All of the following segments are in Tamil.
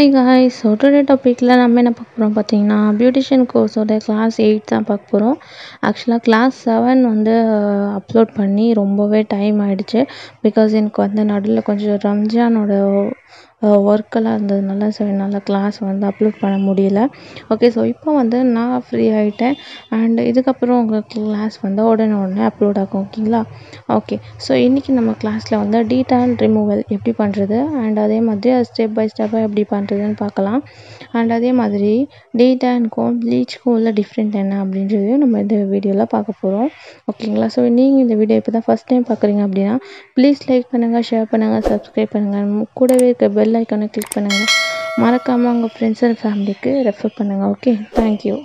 ஹாய் காய்ஸ் ஸோ டுடே டாப்பிக்கில் நம்ம என்ன பார்க்க போகிறோம் பார்த்தீங்கன்னா பியூட்டிஷியன் கோர்ஸோட கிளாஸ் எயிட் தான் பார்க்க போகிறோம் ஆக்சுவலாக கிளாஸ் செவன் வந்து அப்லோட் பண்ணி ரொம்பவே டைம் ஆயிடுச்சு பிகாஸ் எனக்கு வந்து நடுவில் கொஞ்சம் ரம்ஜானோட ஒர்க்கெல்லாம் இருந்ததுனால ஸோ என்னால் கிளாஸ் வந்து அப்லோட் பண்ண முடியல ஓகே ஸோ இப்போ வந்து நான் ஃப்ரீ ஆகிட்டேன் அண்ட் இதுக்கப்புறம் உங்கள் கிளாஸ் வந்து உடனே உடனே அப்லோட் ஆகும் ஓகேங்களா ஓகே ஸோ இன்றைக்கி நம்ம கிளாஸில் வந்து டீடான் ரிமூவல் எப்படி பண்ணுறது அண்ட் அதே மாதிரி அது ஸ்டெப் பை ஸ்டெப்பாக எப்படி பண்ணுறதுன்னு பார்க்கலாம் அண்ட் அதே மாதிரி டீடானுக்கும் ப்ளீச்சுக்கும் உள்ள டிஃப்ரெண்ட் என்ன அப்படின்றதையும் நம்ம இந்த வீடியோவில் பார்க்க போகிறோம் ஓகேங்களா ஸோ நீங்கள் இந்த வீடியோ இப்போ தான் ஃபஸ்ட் டைம் பார்க்குறீங்க அப்படின்னா ப்ளீஸ் லைக் பண்ணுங்கள் ஷேர் பண்ணுங்கள் சப்ஸ்கிரைப் பண்ணுங்கள் கூடவே இருக்க பெல் ஐக்கானை கிளிக் பண்ணுங்கள் மறக்காமல் உங்கள் ஃப்ரெண்ட்ஸ் அண்ட் ஃபேமிலிக்கு ரெஃபர் பண்ணுங்கள் ஓகே தேங்க்யூ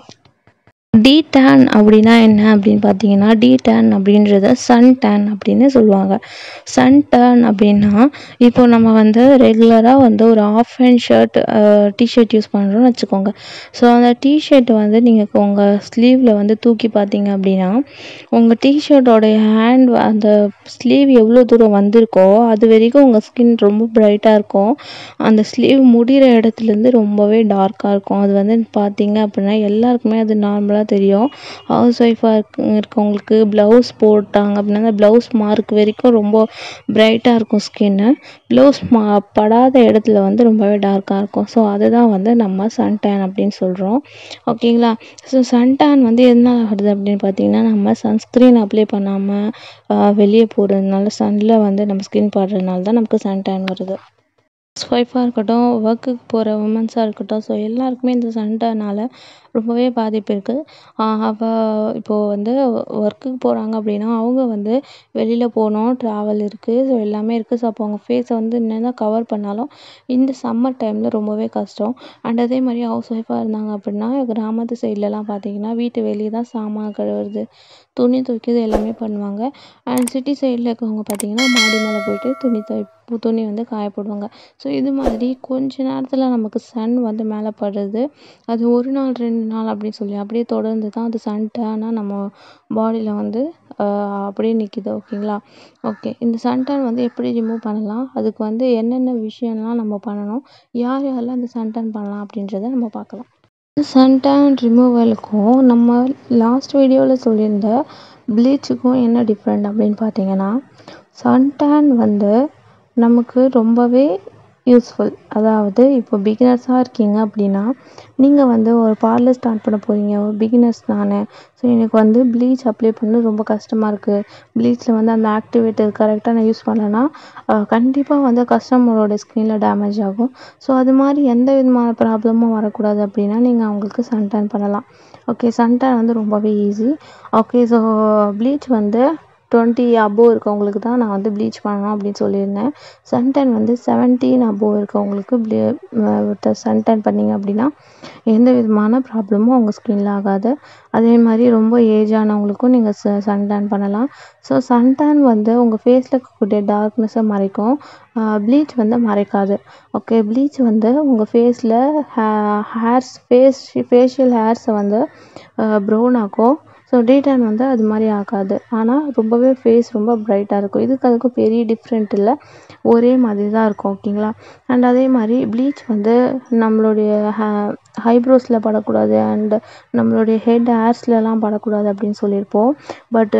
டி டேன் அப்படின்னா என்ன அப்படின்னு பார்த்தீங்கன்னா டி டேன் அப்படின்றத சன் டேன் அப்படின்னு சொல்லுவாங்க சன் டேன் அப்படின்னா இப்போ நம்ம வந்து ரெகுலராக வந்து ஒரு half hand shirt T shirt use பண்ணுறோம்னு வச்சுக்கோங்க ஸோ அந்த டிஷர்ட் வந்து நீங்கள் உங்கள் ஸ்லீவில் வந்து தூக்கி பார்த்தீங்க அப்படின்னா உங்கள் டிஷர்ட்டோடைய ஹேண்ட் அந்த ஸ்லீவ் எவ்வளோ தூரம் வந்திருக்கோ அது வரைக்கும் உங்கள் ஸ்கின் ரொம்ப பிரைட்டாக இருக்கும் அந்த ஸ்லீவ் முடிகிற இடத்துலேருந்து ரொம்பவே டார்க்காக இருக்கும் அது வந்து பார்த்தீங்க அப்படின்னா எல்லாருக்குமே அது நார்மலாக தெரியும் ஹவுஸ் ஒய்ஃபாக இருக்க இருக்கவங்களுக்கு ப்ளவுஸ் போட்டாங்க அப்படின்னா அந்த ப்ளவுஸ் மார்க் வரைக்கும் ரொம்ப பிரைட்டாக இருக்கும் ஸ்கின்னு ப்ளவுஸ் மா படாத இடத்துல வந்து ரொம்பவே டார்க்காக இருக்கும் ஸோ அதுதான் வந்து நம்ம சன்டேன் அப்படின்னு சொல்கிறோம் ஓகேங்களா ஸோ சன்டேன் வந்து என்ன ஆகுது அப்படின்னு பார்த்தீங்கன்னா நம்ம சன்ஸ்க்ரீன் அப்ளை பண்ணாமல் வெளியே போகிறதுனால சன்னில் வந்து நம்ம ஸ்கின் படுறதுனால தான் நமக்கு சன்டேன் வருது ஹவுஸ் ஒய்ஃபாக இருக்கட்டும் ஒர்க்குக்கு போகிற உமன்ஸாக இருக்கட்டும் ஸோ எல்லாருக்குமே இந்த சண்டைனால ரொம்பவே பாதிப்பு இருக்குது அவள் இப்போது வந்து ஒர்க்குக்கு போகிறாங்க அப்படின்னா அவங்க வந்து வெளியில் போகணும் ட்ராவல் இருக்குது ஸோ எல்லாமே இருக்குது ஸோ அப்போ அவங்க ஃபேஸை வந்து என்ன தான் கவர் பண்ணாலும் இந்த சம்மர் டைமில் ரொம்பவே கஷ்டம் அண்ட் அதே மாதிரி ஹவுஸ் ஒய்ஃபாக இருந்தாங்க அப்படின்னா கிராமத்து சைட்லலாம் பார்த்தீங்கன்னா வீட்டு வெளியே தான் சாமான் கழுவுறது துணி துவைக்கிறது எல்லாமே பண்ணுவாங்க அண்ட் சிட்டி சைடில் இருக்கவங்க பார்த்தீங்கன்னா மாடி மேலே போயிட்டு துணி துவை துணி வந்து காய போடுவாங்க ஸோ இது மாதிரி கொஞ்ச நேரத்தில் நமக்கு சன் வந்து மேலே படுறது அது ஒரு நாள் ரெண்டு நாள் அப்படின்னு சொல்லி அப்படியே தொடர்ந்து தான் அது சன் டேனாக நம்ம பாடியில் வந்து அப்படியே நிற்கிது ஓகேங்களா ஓகே இந்த சன் டேன் வந்து எப்படி ரிமூவ் பண்ணலாம் அதுக்கு வந்து என்னென்ன விஷயம்லாம் நம்ம பண்ணணும் யார் யாரெல்லாம் இந்த சன் டேன் பண்ணலாம் அப்படின்றத நம்ம பார்க்கலாம் சன்டேன் ரிமூவலுக்கும் நம்ம லாஸ்ட் வீடியோவில் சொல்லியிருந்த ப்ளீச்சுக்கும் என்ன டிஃப்ரெண்ட் அப்படின்னு பார்த்தீங்கன்னா சன்டேன் வந்து நமக்கு ரொம்பவே யூஸ்ஃபுல் அதாவது இப்போ பிகினர்ஸாக இருக்கீங்க அப்படின்னா நீங்கள் வந்து ஒரு பார்லர் ஸ்டார்ட் பண்ண போகிறீங்க ஒரு பிகினர்ஸ் நான் ஸோ எனக்கு வந்து ப்ளீச் அப்ளை பண்ண ரொம்ப கஷ்டமாக இருக்குது ப்ளீச்சில் வந்து அந்த ஆக்டிவேட்டர் கரெக்டாக நான் யூஸ் பண்ணலைன்னா கண்டிப்பாக வந்து கஸ்டமரோட ஸ்கின்னில் டேமேஜ் ஆகும் ஸோ அது மாதிரி எந்த விதமான ப்ராப்ளமும் வரக்கூடாது அப்படின்னா நீங்கள் அவங்களுக்கு சன்டேன் பண்ணலாம் ஓகே சன்டேன் வந்து ரொம்பவே ஈஸி ஓகே ஸோ ப்ளீச் வந்து டுவெண்ட்டி அபோவ் இருக்கவங்களுக்கு தான் நான் வந்து ப்ளீச் பண்ணணும் அப்படின்னு சொல்லியிருந்தேன் சன்டேன் வந்து செவன்டீன் அபோவ் இருக்கவங்களுக்கு ப்ளீ சன்டேன் பண்ணிங்க அப்படின்னா எந்த விதமான ப்ராப்ளமும் அவங்க ஸ்கின்னில் ஆகாது அதே மாதிரி ரொம்ப ஏஜ் ஆனவங்களுக்கும் நீங்கள் ச சன்டேன் பண்ணலாம் ஸோ சன்டேன் வந்து உங்கள் ஃபேஸில் இருக்கக்கூடிய டார்க்னஸை மறைக்கும் ப்ளீச் வந்து மறைக்காது ஓகே ப்ளீச் வந்து உங்கள் ஃபேஸில் ஹே ஹேர்ஸ் ஃபேஸ் ஃபேஷியல் ஹேர்ஸை வந்து ப்ரௌன் ஆக்கும் ஸோ டீடான் வந்து அது மாதிரி ஆகாது ஆனால் ரொம்பவே ஃபேஸ் ரொம்ப ப்ரைட்டாக இருக்கும் இதுக்கு அதுக்கும் பெரிய டிஃப்ரெண்ட் இல்லை ஒரே மாதிரி தான் இருக்கும் ஓகேங்களா அண்ட் அதே மாதிரி ப்ளீச் வந்து நம்மளுடைய ஹே ஹைப்ரோஸில் படக்கூடாது அண்ட் நம்மளுடைய ஹெட் ஹேர்ஸ்லலாம் படக்கூடாது அப்படின்னு சொல்லியிருப்போம் பட்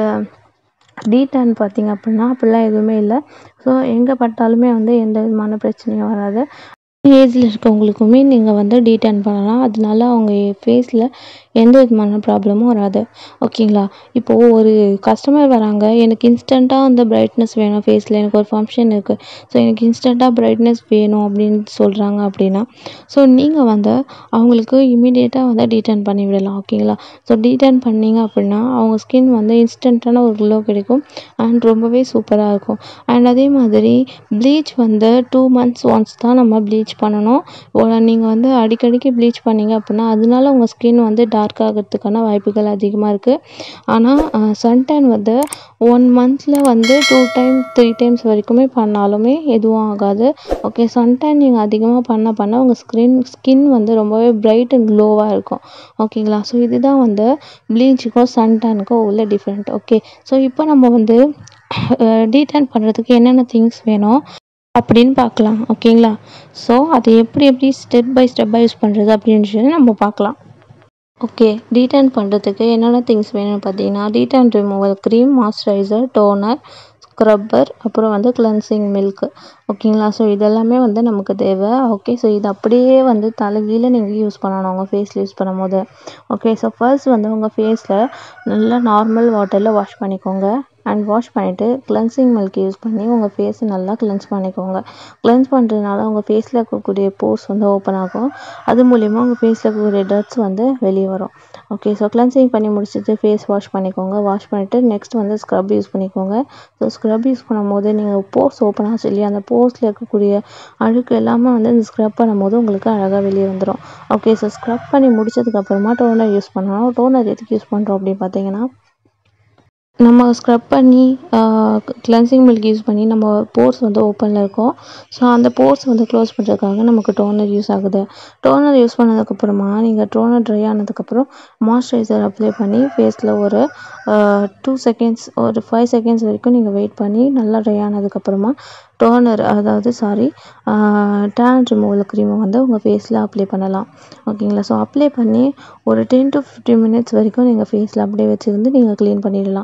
டீடான் பார்த்திங்க அப்படின்னா அப்படிலாம் எதுவுமே இல்லை ஸோ எங்கே பட்டாலுமே வந்து எந்த விதமான பிரச்சனையும் வராது ஏஜில் இருக்கவங்களுக்குமே நீங்கள் வந்து டீடான் பண்ணலாம் அதனால அவங்க ஃபேஸில் எந்த விதமான ப்ராப்ளமும் வராது ஓகேங்களா இப்போது ஒரு கஸ்டமர் வராங்க எனக்கு இன்ஸ்டண்ட்டாக அந்த பிரைட்னஸ் வேணும் ஃபேஸில் எனக்கு ஒரு ஃபங்க்ஷன் இருக்குது ஸோ எனக்கு இன்ஸ்டண்ட்டாக பிரைட்னஸ் வேணும் அப்படின்னு சொல்கிறாங்க அப்படின்னா ஸோ நீங்கள் வந்து அவங்களுக்கு இமீடியட்டாக வந்து டீடான் பண்ணி விடலாம் ஓகேங்களா ஸோ டீடான் பண்ணிங்க அப்படின்னா அவங்க ஸ்கின் வந்து இன்ஸ்டண்ட்டான ஒரு க்ளோ கிடைக்கும் அண்ட் ரொம்பவே சூப்பராக இருக்கும் அண்ட் அதே மாதிரி ப்ளீச் வந்து டூ மந்த்ஸ் ஒன்ஸ் தான் நம்ம ப்ளீச் பண்ணணும் நீங்கள் வந்து அடிக்கடிக்கு ப்ளீச் பண்ணிங்க அப்படின்னா அதனால உங்கள் ஸ்கின் வந்து டார்க் ஆகிறதுக்கான வாய்ப்புகள் அதிகமாக இருக்குது ஆனால் சன்டேன் வந்து ஒன் மந்தில் வந்து டூ டைம் த்ரீ டைம்ஸ் வரைக்குமே பண்ணாலுமே எதுவும் ஆகாது ஓகே சன்டேன் நீங்கள் அதிகமாக பண்ண பண்ண உங்கள் ஸ்கின் ஸ்கின் வந்து ரொம்பவே பிரைட் அண்ட் க்ளோவாக இருக்கும் ஓகேங்களா ஸோ இதுதான் வந்து ப்ளீச்சுக்கும் சன்டேனுக்கும் உள்ள டிஃப்ரெண்ட் ஓகே ஸோ இப்போ நம்ம வந்து டீடான் பண்ணுறதுக்கு என்னென்ன திங்ஸ் வேணும் அப்படின்னு பார்க்கலாம் ஓகேங்களா ஸோ அது எப்படி எப்படி ஸ்டெப் பை ஸ்டெப்பாக யூஸ் பண்ணுறது அப்படின்னு நம்ம பார்க்கலாம் ஓகே டீடைன் பண்ணுறதுக்கு என்னென்ன திங்ஸ் வேணும்னு பார்த்தீங்கன்னா detan removal cream moisturiser toner scrubber அப்புறம் வந்து கிளென்சிங் மில்க் ஓகேங்களா ஸோ இதெல்லாமே வந்து நமக்கு தேவை ஓகே ஸோ இது அப்படியே வந்து தலைகீழ நீங்கள் யூஸ் பண்ணணும் உங்கள் ஃபேஸில் யூஸ் பண்ணும்போது ஓகே ஸோ ஃபர்ஸ்ட் வந்து உங்கள் ஃபேஸில் நல்லா நார்மல் வாட்டரில் வாஷ் பண்ணிக்கோங்க அண்ட் வாஷ் பண்ணிவிட்டு கிளென்சிங் மில்க் யூஸ் பண்ணி உங்கள் ஃபேஸை நல்லா கிளென்ஸ் பண்ணிக்கோங்க கிளென்ஸ் பண்ணுறதுனால உங்கள் ஃபேஸில் இருக்கக்கூடிய போர்ஸ் வந்து ஓப்பன் ஆகும் அது மூலிமா உங்கள் ஃபேஸில் இருக்கக்கூடிய டர்ட்ஸ் வந்து வெளியே வரும் ஓகே ஸோ கிளென்சிங் பண்ணி முடிச்சுட்டு ஃபேஸ் வாஷ் பண்ணிக்கோங்க வாஷ் பண்ணிவிட்டு நெக்ஸ்ட் வந்து ஸ்க்ரப் யூஸ் பண்ணிக்கோங்க ஸோ ஸ்க்ரப் யூஸ் பண்ணும்போது நீங்கள் போர்ஸ் ஓப்பன் ஆச்சு இல்லையா அந்த போர்ஸில் இருக்கக்கூடிய அழுக்கு எல்லாமே வந்து இந்த ஸ்க்ரப் பண்ணும்போது உங்களுக்கு அழகாக வெளியே வந்துடும் ஓகே ஸோ ஸ்க்ரப் பண்ணி முடிச்சதுக்கப்புறமா டோனர் யூஸ் பண்ணணும் டோனர் எதுக்கு யூஸ் பண்ணுறோம் அப்படின்னு பார்த்தீங்கன்னா நம்ம ஸ்க்ரப் பண்ணி கிளென்சிங் மில்க் யூஸ் பண்ணி நம்ம போர்ஸ் வந்து ஓப்பனில் இருக்கும் ஸோ அந்த போர்ஸ் வந்து க்ளோஸ் பண்ணுறதுக்காக நமக்கு டோனர் யூஸ் ஆகுது டோனர் யூஸ் பண்ணதுக்கப்புறமா நீங்கள் டோனர் ட்ரை ஆனதுக்கப்புறம் மாய்ஸ்சரைசர் அப்ளை பண்ணி ஃபேஸில் ஒரு டூ செகண்ட்ஸ் ஒரு ஃபைவ் செகண்ட்ஸ் வரைக்கும் நீங்கள் வெயிட் பண்ணி நல்லா ட்ரை ஆனதுக்கப்புறமா டோனர் அதாவது சாரி டேன் ரிமூவல் க்ரீமை வந்து உங்கள் ஃபேஸில் அப்ளை பண்ணலாம் ஓகேங்களா ஸோ அப்ளை பண்ணி ஒரு டென் டு ஃபிஃப்டீன் மினிட்ஸ் வரைக்கும் நீங்கள் ஃபேஸில் அப்படியே வச்சுருந்து நீங்கள் க்ளீன் பண்ணிடலாம்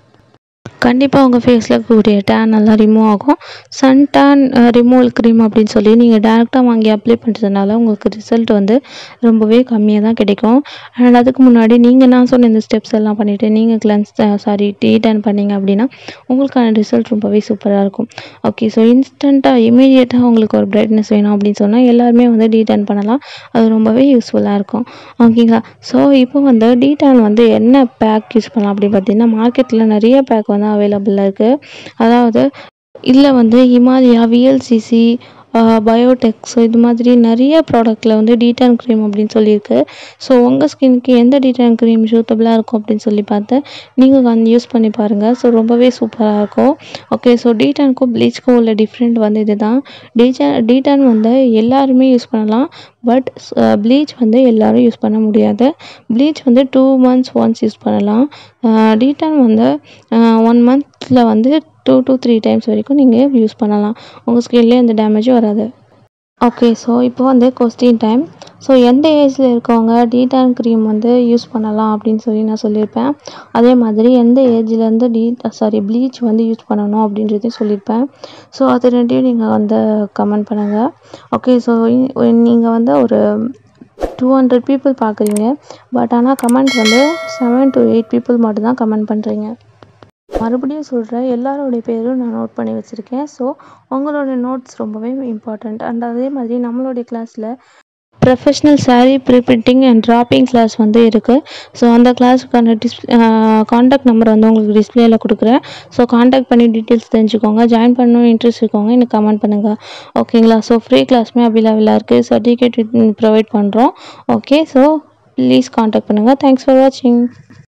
கண்டிப்பாக உங்கள் ஃபேஸில் இருக்கக்கூடிய டேன் எல்லாம் ரிமூவ் ஆகும் சன் டேன் ரிமூவல் க்ரீம் அப்படின்னு சொல்லி நீங்கள் டேரெக்டாக வாங்கி அப்ளை பண்ணுறதுனால உங்களுக்கு ரிசல்ட் வந்து ரொம்பவே கம்மியாக தான் கிடைக்கும் அண்ட் அதுக்கு முன்னாடி நீங்கள் நான் சொன்ன இந்த ஸ்டெப்ஸ் எல்லாம் பண்ணிவிட்டு நீங்கள் கிளென்ஸ் சாரி டீ டேன் பண்ணீங்க அப்படின்னா உங்களுக்கான ரிசல்ட் ரொம்பவே சூப்பராக இருக்கும் ஓகே ஸோ இன்ஸ்டண்ட்டாக இமீடியட்டாக உங்களுக்கு ஒரு பிரைட்னஸ் வேணும் அப்படின்னு சொன்னால் எல்லாருமே வந்து டீ டேன் பண்ணலாம் அது ரொம்பவே யூஸ்ஃபுல்லாக இருக்கும் ஓகேங்களா ஸோ இப்போ வந்து டீ டேன் வந்து என்ன பேக் யூஸ் பண்ணலாம் அப்படின்னு பார்த்தீங்கன்னா மார்க்கெட்டில் நிறைய பேக் வந்து அவைலபிளாக இருக்குது அதாவது இதில் வந்து ஹிமாலயா விஎல்சிசி பயோடெக் ஸோ இது மாதிரி நிறைய ப்ராடக்ட்டில் வந்து டீடான் க்ரீம் அப்படின்னு சொல்லியிருக்கு ஸோ உங்கள் ஸ்கின்க்கு எந்த டீடான் க்ரீம் சூட்டபுளாக இருக்கும் அப்படின்னு சொல்லி பார்த்து நீங்கள் வந்து யூஸ் பண்ணி பாருங்கள் ஸோ ரொம்பவே சூப்பராக இருக்கும் ஓகே ஸோ டீடானுக்கும் ப்ளீச்க்கும் உள்ள டிஃப்ரெண்ட் வந்து இதுதான் டீடான் டீடான் வந்து எல்லாருமே யூஸ் பண்ணலாம் பட் ப்ளீச் வந்து எல்லாரும் யூஸ் பண்ண முடியாது ப்ளீச் வந்து டூ மந்த்ஸ் ஒன்ஸ் யூஸ் பண்ணலாம் டீடான் வந்து ஒன் மந்த்தில் வந்து டூ டு த்ரீ டைம்ஸ் வரைக்கும் நீங்கள் யூஸ் பண்ணலாம் உங்கள் ஸ்கின்லேயே எந்த டேமேஜும் வராது ஓகே ஸோ இப்போ வந்து கொஸ்டின் டைம் ஸோ எந்த ஏஜில் இருக்கவங்க டீடான் க்ரீம் வந்து யூஸ் பண்ணலாம் அப்படின்னு சொல்லி நான் சொல்லியிருப்பேன் அதே மாதிரி எந்த ஏஜ்லேருந்து டீ சாரி ப்ளீச் வந்து யூஸ் பண்ணணும் அப்படின்றதையும் சொல்லியிருப்பேன் ஸோ அது ரெண்டையும் நீங்கள் வந்து கமெண்ட் பண்ணுங்கள் ஓகே ஸோ நீங்கள் வந்து ஒரு டூ ஹண்ட்ரட் பீப்புள் பார்க்குறீங்க பட் ஆனால் கமெண்ட் வந்து செவன் டு எயிட் பீப்புள் மட்டும்தான் கமெண்ட் பண்ணுறீங்க மறுபடியும் சொல்கிறேன் எல்லாரோடைய பேரும் நான் நோட் பண்ணி வச்சுருக்கேன் ஸோ உங்களோட நோட்ஸ் ரொம்பவே இம்பார்ட்டண்ட் அண்ட் அதே மாதிரி நம்மளுடைய கிளாஸில் professional sari preprinting and draping class வந்து இருக்குது ஸோ அந்த கிளாஸுக்கான டிஸ் காண்டாக்ட் நம்பர் வந்து உங்களுக்கு டிஸ்பிளேல கொடுக்குறேன் ஸோ காண்டாக்ட் பண்ணி டீட்டெயில்ஸ் தெரிஞ்சுக்கோங்க ஜாயின் பண்ணணும் இன்ட்ரெஸ்ட் இருக்கவங்க எனக்கு கமெண்ட் பண்ணுங்கள் ஓகேங்களா ஸோ ஃப்ரீ கிளாஸுமே அவைலபிளாக இருக்குது சர்டிஃபிகேட் ப்ரொவைட் பண்ணுறோம் ஓகே ஸோ ப்ளீஸ் காண்டாக்ட் பண்ணுங்கள் தேங்க்ஸ் ஃபார் வாட்சிங்